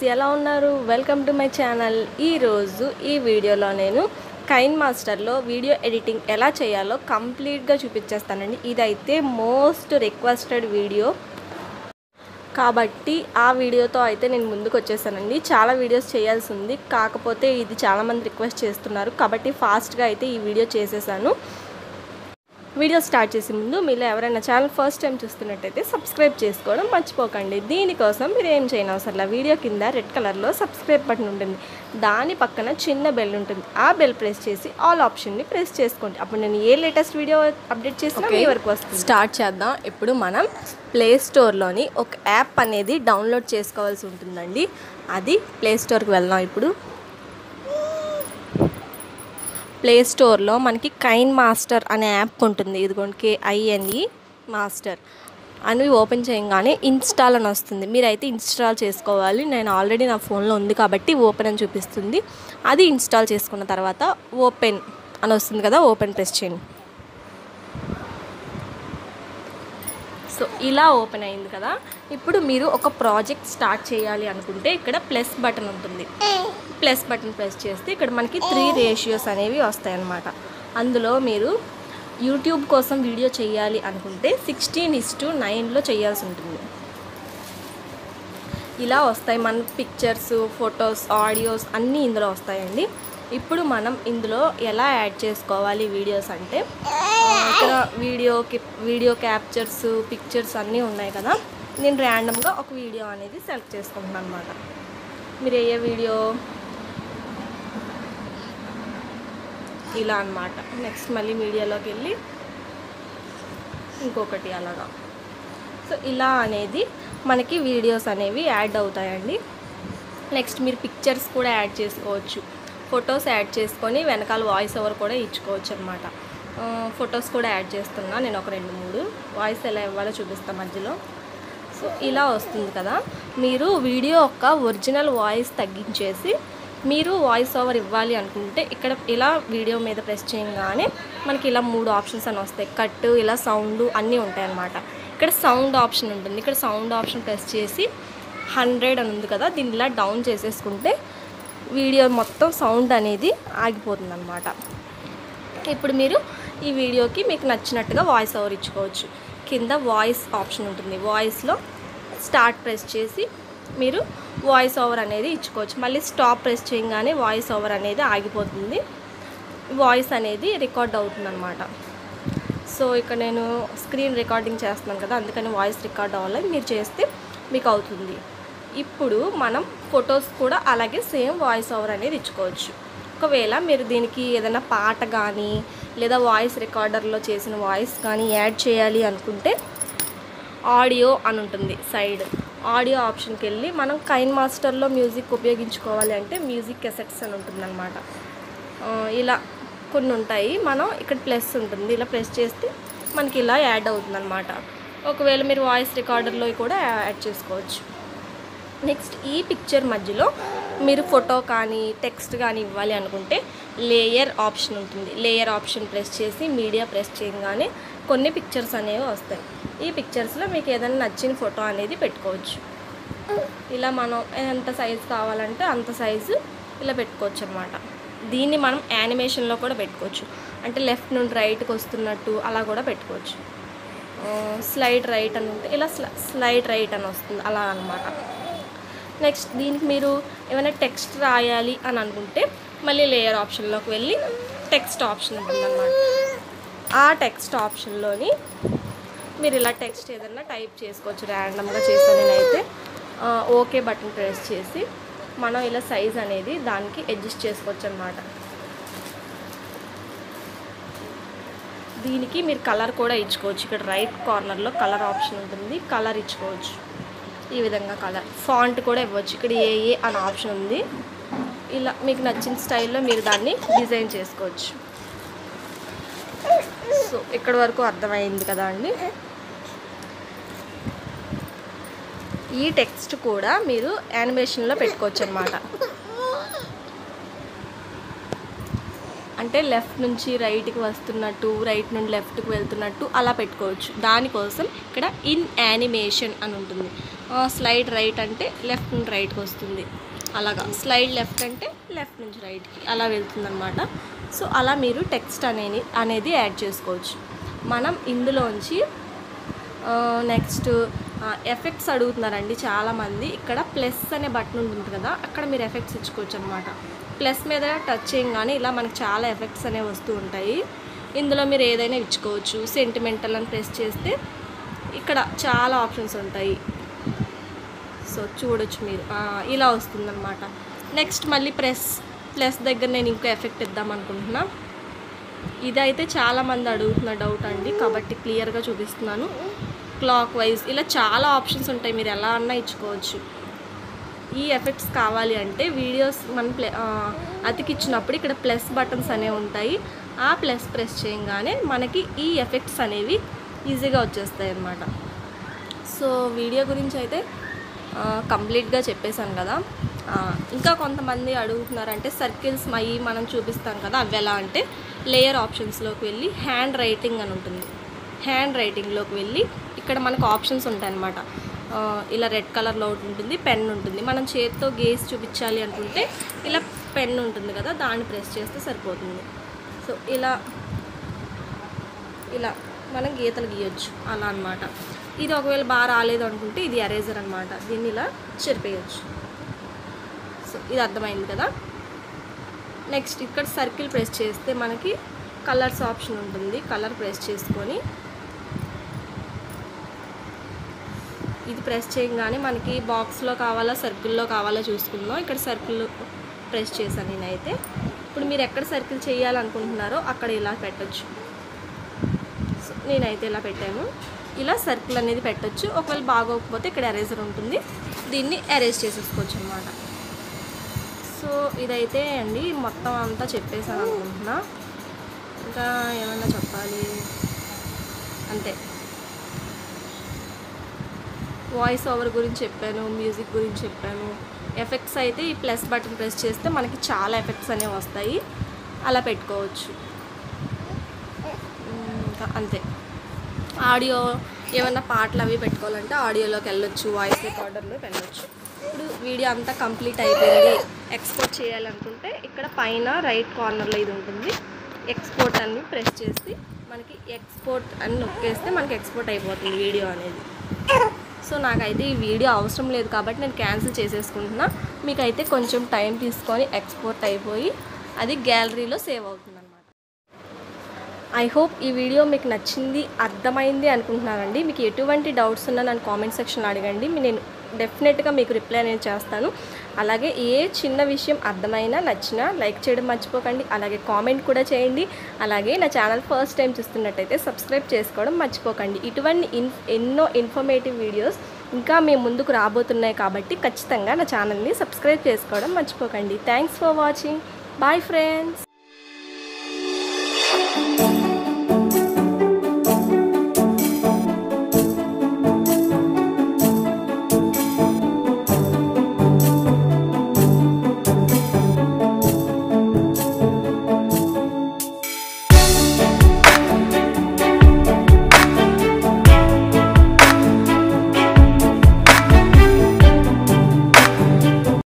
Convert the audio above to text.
ఎలా ఉన్నారు welcome to my channel ఈరోజు ఈ వీడియోలో నేను కైన్ మాస్టర్లో వీడియో ఎడిటింగ్ ఎలా చేయాలో కంప్లీట్గా చూపించేస్తానండి ఇదైతే మోస్ట్ రిక్వెస్టెడ్ వీడియో కాబట్టి ఆ వీడియోతో అయితే నేను ముందుకు వచ్చేసానండి చాలా వీడియోస్ చేయాల్సి ఉంది కాకపోతే ఇది చాలామంది రిక్వెస్ట్ చేస్తున్నారు కాబట్టి ఫాస్ట్గా అయితే ఈ వీడియో చేసేసాను వీడియో స్టార్ట్ చేసే ముందు మీరు ఎవరైనా ఛానల్ ఫస్ట్ టైం చూస్తున్నట్టయితే సబ్స్క్రైబ్ చేసుకోవడం మర్చిపోకండి దీనికోసం మీరు ఏం చేయని అవసరం లేదు వీడియో కింద రెడ్ కలర్లో సబ్స్క్రైబ్ బటన్ ఉంటుంది దాని పక్కన చిన్న బెల్ ఉంటుంది ఆ బెల్ ప్రెస్ చేసి ఆల్ ఆప్షన్ని ప్రెస్ చేసుకోండి అప్పుడు నేను ఏ లేటెస్ట్ వీడియో అప్డేట్ చేసినా మీ వరకు వస్తుంది స్టార్ట్ చేద్దాం ఇప్పుడు మనం ప్లే స్టోర్లోని ఒక యాప్ అనేది డౌన్లోడ్ చేసుకోవాల్సి ఉంటుందండి అది ప్లే స్టోర్కి వెళ్దాం ఇప్పుడు ప్లే స్టోర్లో మనకి కైన్ మాస్టర్ అనే యాప్ ఉంటుంది ఇదిగోండి కేఐఎన్ఈ మాస్టర్ అని ఓపెన్ చేయగానే ఇన్స్టాల్ అని వస్తుంది మీరైతే ఇన్స్టాల్ చేసుకోవాలి నేను ఆల్రెడీ నా ఫోన్లో ఉంది కాబట్టి ఓపెన్ అని చూపిస్తుంది అది ఇన్స్టాల్ చేసుకున్న తర్వాత ఓపెన్ అని వస్తుంది కదా ఓపెన్ ప్రెస్ చేయండి సో ఇలా ఓపెన్ అయింది కదా ఇప్పుడు మీరు ఒక ప్రాజెక్ట్ స్టార్ట్ చేయాలి అనుకుంటే ఇక్కడ ప్లస్ బటన్ ఉంటుంది ప్లస్ బటన్ ప్రెస్ చేస్తే ఇక్కడ మనకి త్రీ రేషియోస్ అనేవి వస్తాయన్నమాట అందులో మీరు యూట్యూబ్ కోసం వీడియో చేయాలి అనుకుంటే సిక్స్టీన్ ఇస్ టు నైన్లో చేయాల్సి ఉంటుంది ఇలా వస్తాయి మన పిక్చర్స్ ఫొటోస్ ఆడియోస్ అన్నీ ఇందులో వస్తాయండి ఇప్పుడు మనం ఇందులో ఎలా యాడ్ చేసుకోవాలి వీడియోస్ అంటే ఆ, ఇక్కడ వీడియోకి వీడియో క్యాప్చర్స్ పిక్చర్స్ అన్నీ ఉన్నాయి కదా నేను ర్యాండమ్గా ఒక వీడియో అనేది సెలెక్ట్ చేసుకుంటున్నాను అనమాట మీరు ఏ వీడియో ఇలా అన్నమాట నెక్స్ట్ మళ్ళీ మీడియాలోకి వెళ్ళి ఇంకొకటి అలాగా సో ఇలా అనేది మనకి వీడియోస్ అనేవి యాడ్ అవుతాయండి నెక్స్ట్ మీరు పిక్చర్స్ కూడా యాడ్ చేసుకోవచ్చు ఫొటోస్ యాడ్ చేసుకొని వెనకాల వాయిస్ ఓవర్ కూడా ఇచ్చుకోవచ్చు అనమాట ఫొటోస్ కూడా యాడ్ చేస్తున్నా నేను ఒక రెండు మూడు వాయిస్ ఎలా ఇవ్వాలో చూపిస్తాను మధ్యలో సో ఇలా వస్తుంది కదా మీరు వీడియో యొక్క ఒరిజినల్ వాయిస్ తగ్గించేసి మీరు వాయిస్ ఓవర్ ఇవ్వాలి అనుకుంటే ఇక్కడ ఇలా వీడియో మీద ప్రెస్ చేయగానే మనకి ఇలా మూడు ఆప్షన్స్ అని వస్తాయి కట్ ఇలా సౌండ్ అన్నీ ఉంటాయి అన్నమాట ఇక్కడ సౌండ్ ఆప్షన్ ఉంటుంది ఇక్కడ సౌండ్ ఆప్షన్ ప్రెస్ చేసి హండ్రెడ్ అని ఉంది కదా దీన్ని ఇలా డౌన్ చేసేసుకుంటే వీడియో మొత్తం సౌండ్ అనేది ఆగిపోతుంది అనమాట ఇప్పుడు మీరు ఈ వీడియోకి మీకు నచ్చినట్టుగా వాయిస్ ఓవర్ ఇచ్చుకోవచ్చు కింద వాయిస్ ఆప్షన్ ఉంటుంది వాయిస్లో స్టార్ట్ ప్రెస్ చేసి మీరు వాయిస్ ఓవర్ అనేది ఇచ్చుకోవచ్చు మళ్ళీ స్టాప్ ప్రెస్ చేయగానే వాయిస్ ఓవర్ అనేది ఆగిపోతుంది వాయిస్ అనేది రికార్డ్ అవుతుంది సో ఇక్కడ నేను స్క్రీన్ రికార్డింగ్ చేస్తున్నాను కదా అందుకని వాయిస్ రికార్డ్ అవ్వాలి మీరు చేస్తే మీకు అవుతుంది ఇప్పుడు మనం ఫొటోస్ కూడా అలాగే సేమ్ వాయిస్ ఓవర్ అనేది ఇచ్చుకోవచ్చు ఒకవేళ మీరు దీనికి ఏదైనా పాట కానీ లేదా వాయిస్ రికార్డర్లో చేసిన వాయిస్ కానీ యాడ్ చేయాలి అనుకుంటే ఆడియో అని ఉంటుంది సైడ్ ఆడియో ఆప్షన్కి వెళ్ళి మనం కైన్ మాస్టర్లో మ్యూజిక్ ఉపయోగించుకోవాలి అంటే మ్యూజిక్ ఎసెట్స్ అని ఉంటుంది అనమాట ఇలా కొన్ని ఉంటాయి మనం ఇక్కడ ప్లస్ ఉంటుంది ఇలా ప్రెస్ చేస్తే మనకి ఇలా యాడ్ అవుతుంది అనమాట ఒకవేళ మీరు వాయిస్ రికార్డర్లో కూడా యాడ్ చేసుకోవచ్చు నెక్స్ట్ ఈ పిక్చర్ మధ్యలో మీరు ఫోటో కానీ టెక్స్ట్ కానీ ఇవ్వాలి అనుకుంటే లేయర్ ఆప్షన్ ఉంటుంది లేయర్ ఆప్షన్ ప్రెస్ చేసి మీడియా ప్రెస్ చేయగానే కొన్ని పిక్చర్స్ అనేవి వస్తాయి ఈ పిక్చర్స్లో మీకు ఏదైనా నచ్చిన ఫోటో అనేది పెట్టుకోవచ్చు ఇలా మనం ఎంత సైజు కావాలంటే అంత సైజు ఇలా పెట్టుకోవచ్చు అనమాట దీన్ని మనం యానిమేషన్లో కూడా పెట్టుకోవచ్చు అంటే లెఫ్ట్ నుండి రైట్కి వస్తున్నట్టు అలా కూడా పెట్టుకోవచ్చు స్లైడ్ రైట్ అని ఉంటే ఇలా స్లైడ్ రైట్ అని వస్తుంది అలా అనమాట నెక్స్ట్ దీనికి మీరు ఏమైనా టెక్స్ట్ రాయాలి అని అనుకుంటే మళ్ళీ లేయర్ ఆప్షన్లోకి వెళ్ళి టెక్స్ట్ ఆప్షన్ ఉంటుందన్నమాట ఆ టెక్స్ట్ ఆప్షన్లోని మీరు ఇలా టెక్స్ట్ ఏదైనా టైప్ చేసుకోవచ్చు ర్యాండమ్గా చేసాను నేనైతే ఓకే బటన్ ప్రెస్ చేసి మనం ఇలా సైజ్ అనేది దానికి అడ్జస్ట్ చేసుకోవచ్చు అనమాట దీనికి మీరు కలర్ కూడా ఇచ్చుకోవచ్చు ఇక్కడ రైట్ కార్నర్లో కలర్ ఆప్షన్ ఉంటుంది కలర్ ఇచ్చుకోవచ్చు ఈ విధంగా కలర్ ఫాంట్ కూడా ఇవ్వచ్చు ఇక్కడ ఏ ఏ అని ఆప్షన్ ఉంది ఇలా మీకు నచ్చిన స్టైల్లో మీరు దాన్ని డిజైన్ చేసుకోవచ్చు సో ఇక్కడ వరకు అర్థమైంది కదా అండి ఈ టెక్స్ట్ కూడా మీరు యానిమేషన్లో పెట్టుకోవచ్చు అనమాట అంటే లెఫ్ట్ నుంచి రైట్కి వస్తున్నట్టు రైట్ నుండి లెఫ్ట్కి వెళ్తున్నట్టు అలా పెట్టుకోవచ్చు దానికోసం ఇక్కడ ఇన్ యానిమేషన్ అని ఉంటుంది స్లైడ్ రైట్ అంటే లెఫ్ట్ నుండి రైట్కి వస్తుంది అలాగా స్లైడ్ లెఫ్ట్ అంటే లెఫ్ట్ నుంచి రైట్కి అలా వెళ్తుందన్నమాట సో అలా మీరు టెక్స్ట్ అనేది అనేది యాడ్ చేసుకోవచ్చు మనం ఇందులోంచి నెక్స్ట్ ఎఫెక్ట్స్ అడుగుతున్నారండి చాలామంది ఇక్కడ ప్లస్ అనే బటన్ ఉంటుంది కదా అక్కడ మీరు ఎఫెక్ట్స్ ఇచ్చుకోవచ్చు అనమాట ప్లస్ మీద టచ్ చేయగానే ఇలా మనకు చాలా ఎఫెక్ట్స్ అనేవి వస్తూ ఉంటాయి ఇందులో మీరు ఏదైనా ఇచ్చుకోవచ్చు సెంటిమెంటల్ అని ప్రెస్ చేస్తే ఇక్కడ చాలా ఆప్షన్స్ ఉంటాయి సో చూడొచ్చు మీరు ఆ, ఇలా వస్తుందన్నమాట నెక్స్ట్ మళ్ళీ ప్రెస్ ప్లస్ దగ్గర నేను ఇంకో ఎఫెక్ట్ ఇద్దాం అనుకుంటున్నా ఇదైతే చాలామంది అడుగుతున్న డౌట్ అండి కాబట్టి క్లియర్గా చూపిస్తున్నాను క్లాక్ వైజ్ ఇలా చాలా ఆప్షన్స్ ఉంటాయి మీరు ఎలా అన్నా ఇచ్చుకోవచ్చు ఈ ఎఫెక్ట్స్ కావాలి అంటే వీడియోస్ మనం ప్లే ఆ, అతికిచ్చినప్పుడు ఇక్కడ ప్లస్ బటన్స్ అనేవి ఉంటాయి ఆ ప్లస్ ప్రెస్ చేయగానే మనకి ఈ ఎఫెక్ట్స్ అనేవి ఈజీగా వచ్చేస్తాయి అన్నమాట సో వీడియో గురించి అయితే ఆ, కంప్లీట్గా చెప్పేశాను కదా ఆ, ఇంకా కొంతమంది అడుగుతున్నారంటే సర్కిల్స్ మయి మనం చూపిస్తాం కదా అవి ఎలా అంటే లేయర్ ఆప్షన్స్లోకి వెళ్ళి హ్యాండ్ రైటింగ్ అని ఉంటుంది హ్యాండ్ రైటింగ్లోకి వెళ్ళి ఇక్కడ మనకు ఆప్షన్స్ ఉంటాయి అన్నమాట ఆ, ఇలా రెడ్ కలర్లో ఒకటి ఉంటుంది పెన్ ఉంటుంది మనం చేతితో గేస్ చూపించాలి అనుకుంటే ఇలా పెన్ ఉంటుంది కదా దాన్ని ప్రెస్ చేస్తే సరిపోతుంది సో ఇలా ఇలా మనం గీతలు గీయొచ్చు అలా అన్నమాట ఇది ఒకవేళ బాగా రాలేదు అనుకుంటే ఇది ఎరేజర్ అనమాట దీన్ని ఇలా చెరిపేయచ్చు సో ఇది అర్థమైంది కదా నెక్స్ట్ ఇక్కడ సర్కిల్ ప్రెస్ చేస్తే మనకి కలర్స్ ఆప్షన్ ఉంటుంది కలర్ ప్రెస్ చేసుకొని ఇది ప్రెస్ చేయగానే మనకి బాక్స్లో కావాలా సర్కిల్లో కావాలా చూసుకుందాం ఇక్కడ సర్కిల్ ప్రెస్ చేశాను నేనైతే ఇప్పుడు మీరు ఎక్కడ సర్కిల్ చేయాలనుకుంటున్నారో అక్కడ ఇలా పెట్టొచ్చు సో నేనైతే ఇలా పెట్టాను ఇలా సర్కిల్ అనేది పెట్టొచ్చు ఒకవేళ బాగోకపోతే ఇక్కడ ఎరేజర్ ఉంటుంది దీన్ని ఎరేజ్ చేసేసుకోవచ్చు అనమాట సో ఇదైతే అండి మొత్తం అంతా చెప్పేసాను అనుకుంటున్నా ఇంకా ఏమన్నా చెప్పాలి అంతే వాయిస్ ఓవర్ గురించి చెప్పాను మ్యూజిక్ గురించి చెప్పాను ఎఫెక్ట్స్ అయితే ఈ ప్లస్ బటన్ ప్రెస్ చేస్తే మనకి చాలా ఎఫెక్ట్స్ అనేవి వస్తాయి అలా పెట్టుకోవచ్చు ఉమ్, ఇంకా అంతే ఆడియో ఏమన్నా పాటలు అవి పెట్టుకోవాలంటే ఆడియోలోకి వెళ్ళొచ్చు వాయిస్ రికార్డర్లో వెళ్ళొచ్చు ఇప్పుడు వీడియో అంతా కంప్లీట్ అయిపోయింది ఎక్స్పోర్ట్ చేయాలనుకుంటే ఇక్కడ పైన రైట్ కార్నర్లో ఇది ఉంటుంది ఎక్స్పోర్ట్ అని ప్రెస్ చేసి మనకి ఎక్స్పోర్ట్ అని నొక్కేస్తే మనకి ఎక్స్పోర్ట్ అయిపోతుంది వీడియో అనేది సో నాకైతే ఈ వీడియో అవసరం లేదు కాబట్టి నేను క్యాన్సిల్ చేసేసుకుంటున్నా మీకైతే కొంచెం టైం తీసుకొని ఎక్స్పోర్ట్ అయిపోయి అది గ్యాలరీలో సేవ్ అవుతుంది అనమాట ఐ హోప్ ఈ వీడియో మీకు నచ్చింది అర్థమైంది అనుకుంటున్నానండి మీకు ఎటువంటి డౌట్స్ ఉన్నా నన్ను కామెంట్ సెక్షన్లో అడగండి మీ- నేను డెఫినెట్గా మీకు రిప్లై అనేది చేస్తాను అలాగే ఏ చిన్న విషయం అర్థమైనా నచ్చినా లైక్ చేయడం మర్చిపోకండి అలాగే కామెంట్ కూడా చేయండి అలాగే నా ఛానల్ ఫస్ట్ టైం చూస్తున్నట్టయితే సబ్స్క్రైబ్ చేసుకోవడం మర్చిపోకండి ఇటువంటి ఇన్ ఎన్నో ఇన్ఫర్మేటివ్ వీడియోస్ ఇంకా మేము ముందుకు రాబోతున్నాయి కాబట్టి ఖచ్చితంగా నా ఛానల్ని సబ్స్క్రైబ్ చేసుకోవడం మర్చిపోకండి thanks for watching bye friends